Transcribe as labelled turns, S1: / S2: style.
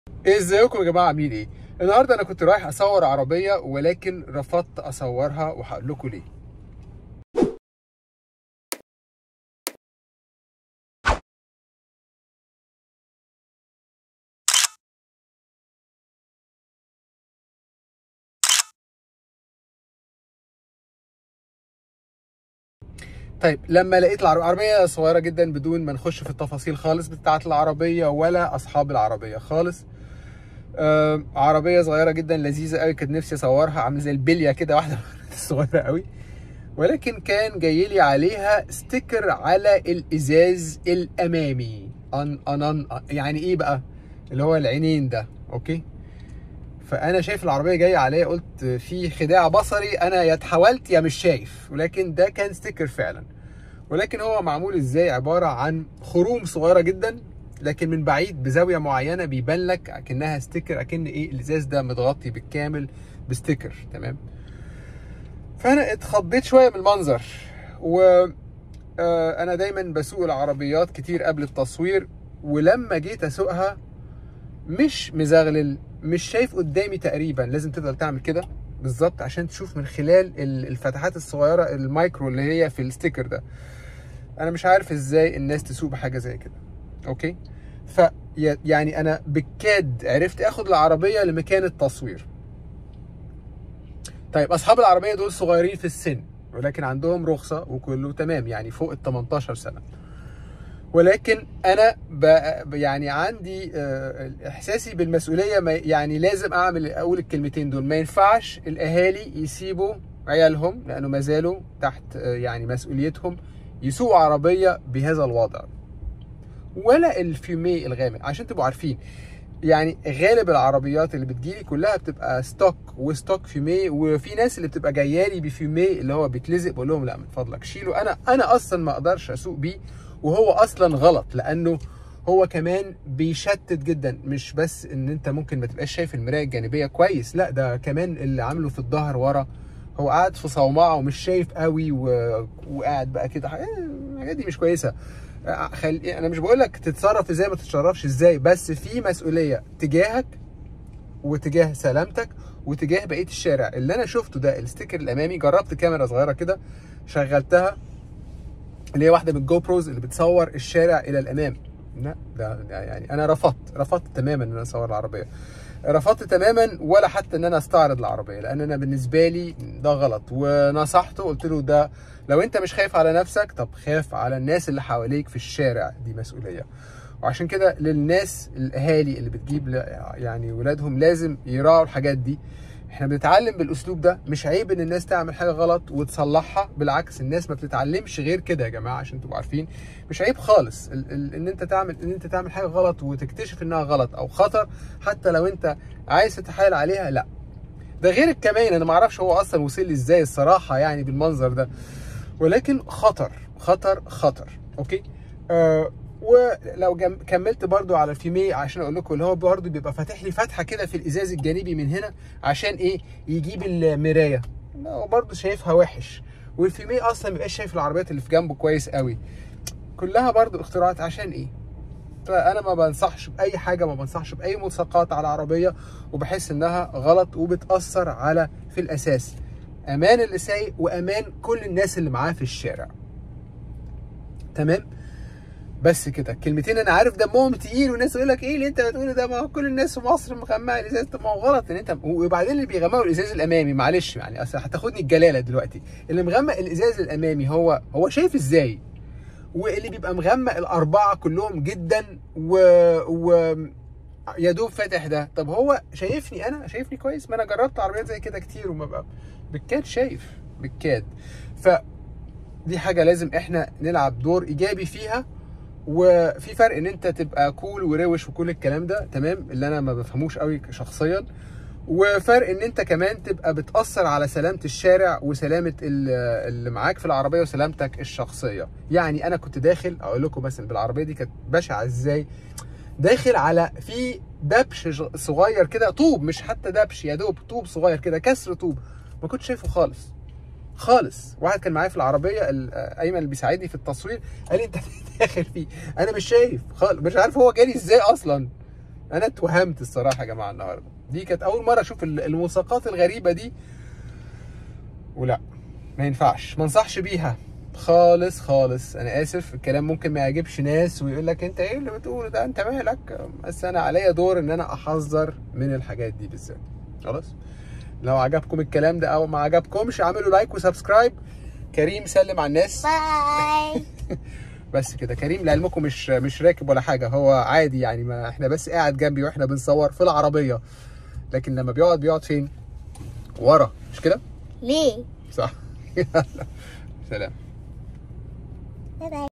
S1: ازيكم يا جماعه عاملين ايه النهارده انا كنت رايح اصور عربيه ولكن رفضت اصورها وهقول لكم ليه طيب لما لقيت العربية عربية صغيرة جدا بدون ما نخش في التفاصيل خالص بتاعة العربية ولا أصحاب العربية خالص آه عربية صغيرة جدا لذيذة قوي كنت نفسي أصورها عاملة زي البلية كده واحدة صغيرة قوي ولكن كان جاي لي عليها ستيكر على الإزاز الأمامي أن أن أن يعني إيه بقى اللي هو العينين ده أوكي فانا شايف العربيه جايه عليا قلت في خداع بصري انا يا اتحولت يا مش شايف ولكن ده كان ستيكر فعلا ولكن هو معمول ازاي عباره عن خروم صغيره جدا لكن من بعيد بزاويه معينه بيبان لك اكنها ستيكر اكن ايه الازاز ده متغطي بالكامل بستيكر تمام فانا اتخضيت شويه من المنظر و آه، انا دايما بسوق العربيات كتير قبل التصوير ولما جيت اسوقها مش مزغلل مش شايف قدامي تقريبا لازم تفضل تعمل كده بالظبط عشان تشوف من خلال ال- الفتحات الصغيره المايكرو اللي هي في الستيكر ده انا مش عارف ازاي الناس تسوق بحاجه زي كده اوكي ف ي- يعني انا بالكاد عرفت اخد العربيه لمكان التصوير طيب اصحاب العربيه دول صغيرين في السن ولكن عندهم رخصه وكله تمام يعني فوق ال 18 سنه ولكن انا ب... يعني عندي آه، احساسي بالمسؤوليه ما يعني لازم اعمل اقول الكلمتين دول ما ينفعش الاهالي يسيبوا عيالهم لانه ما زالوا تحت آه، يعني مسؤوليتهم يسوقوا عربيه بهذا الوضع ولا الفيومي الغامق عشان تبقوا عارفين يعني غالب العربيات اللي بتجيلي كلها بتبقى ستوك وستوك فيومي وفي ناس اللي بتبقى جايه لي بفيومي اللي هو بيتلزق بقول لهم لا من فضلك شيله انا انا اصلا ما اقدرش اسوق بيه وهو اصلا غلط لانه هو كمان بيشتت جدا مش بس ان انت ممكن ما تبقاش شايف المرايه الجانبيه كويس لا ده كمان اللي عامله في الظهر ورا هو قاعد في صومعه ومش شايف قوي و... وقاعد بقى كده آه، الحاجات دي مش كويسه آه، خل... انا مش بقول لك تتصرف ازاي ما تتصرفش ازاي بس في مسؤوليه تجاهك وتجاه سلامتك وتجاه بقيه الشارع اللي انا شفته ده الستيكر الامامي جربت كاميرا صغيره كده شغلتها اللي هي واحده من الجو بروز اللي بتصور الشارع الى الامام لا ده ده يعني انا رفضت رفضت تماما ان انا اصور العربيه رفضت تماما ولا حتى ان انا استعرض العربيه لان انا بالنسبه لي ده غلط ونصحته قلت له ده لو انت مش خايف على نفسك طب خاف على الناس اللي حواليك في الشارع دي مسؤوليه وعشان كده للناس الاهالي اللي بتجيب ل- يعني ولادهم لازم يراعوا الحاجات دي احنا بنتعلم بالاسلوب ده مش عيب ان الناس تعمل حاجه غلط وتصلحها بالعكس الناس ما بتتعلمش غير كده يا جماعه عشان تبقوا عارفين مش عيب خالص ال ال ان انت تعمل ان انت تعمل حاجه غلط وتكتشف انها غلط او خطر حتى لو انت عايز تتحايل عليها لا ده غير الكمان انا ما اعرفش هو اصلا وصل لي ازاي الصراحه يعني بالمنظر ده ولكن خطر خطر خطر اوكي آه ولو جم... كملت برضو على الفيمي عشان اقول لكم اللي هو برضو بيبقى فاتح لي فتحه كده في الازاز الجانبي من هنا عشان ايه يجيب المرايه لا، هو برضو شايفها وحش والفيمي اصلا ما بيبقاش شايف العربيات اللي في جنبه كويس قوي كلها برضو اختراعات عشان ايه فانا ما بنصحش باي حاجه ما بنصحش باي ملصقات على العربيه وبحس انها غلط وبتاثر على في الاساس امان اللي سايق وامان كل الناس اللي معاه في الشارع تمام بس كده كلمتين انا عارف دمهم تقيل والناس يقول لك ايه اللي انت بتقوله ده ما هو كل الناس في مصر مغمقه الازاز طب ما هو غلط ان انت وبعدين اللي بيغمقوا الازاز الامامي معلش يعني اصل هتاخدني الجلاله دلوقتي اللي مغمق الازاز الامامي هو هو شايف ازاي واللي بيبقى مغمق الاربعه كلهم جدا و, و... يا دوب فاتح ده طب هو شايفني انا شايفني كويس ما انا جربت عربيات زي كده كتير وما بقى بالكاد شايف بالكاد ف دي حاجه لازم احنا نلعب دور ايجابي فيها وفي فرق ان انت تبقى كول وروش وكل الكلام ده تمام اللي انا ما بفهموش قوي شخصيا وفرق ان انت كمان تبقى بتاثر على سلامه الشارع وسلامه ال- اللي معاك في العربيه وسلامتك الشخصيه يعني انا كنت داخل اقول لكم مثلا بالعربيه دي كانت بشعه ازاي داخل على في دبش ج- صغير كده طوب مش حتى دبش يا دوب طوب صغير كده كسر طوب ما كنتش شايفه خالص خالص واحد كان معايا في العربيه ال- ايمن اللي بيساعدني في التصوير قال لي انت داخل فيه انا مش شايف خالص مش عارف هو جالي ازاي اصلا انا اتوهمت الصراحه يا جماعه النهارده دي كانت اول مره اشوف ال- الملصقات الغريبه دي ولا ما ينفعش ما انصحش بيها خالص خالص انا اسف الكلام ممكن ما يعجبش ناس ويقول لك انت ايه اللي بتقوله ده انت مالك بس انا عليا دور ان انا احذر من الحاجات دي بالذات خلاص لو عجبكم الكلام ده او ما عجبكمش اعملوا لايك وسبسكرايب كريم سلم على الناس
S2: باي
S1: بس كده كريم لعلمكم مش مش راكب ولا حاجه هو عادي يعني ما احنا بس قاعد جنبي واحنا بنصور في العربيه لكن لما بيقعد بيقعد فين ورا مش كده
S2: ليه
S1: صح سلام
S2: باي باي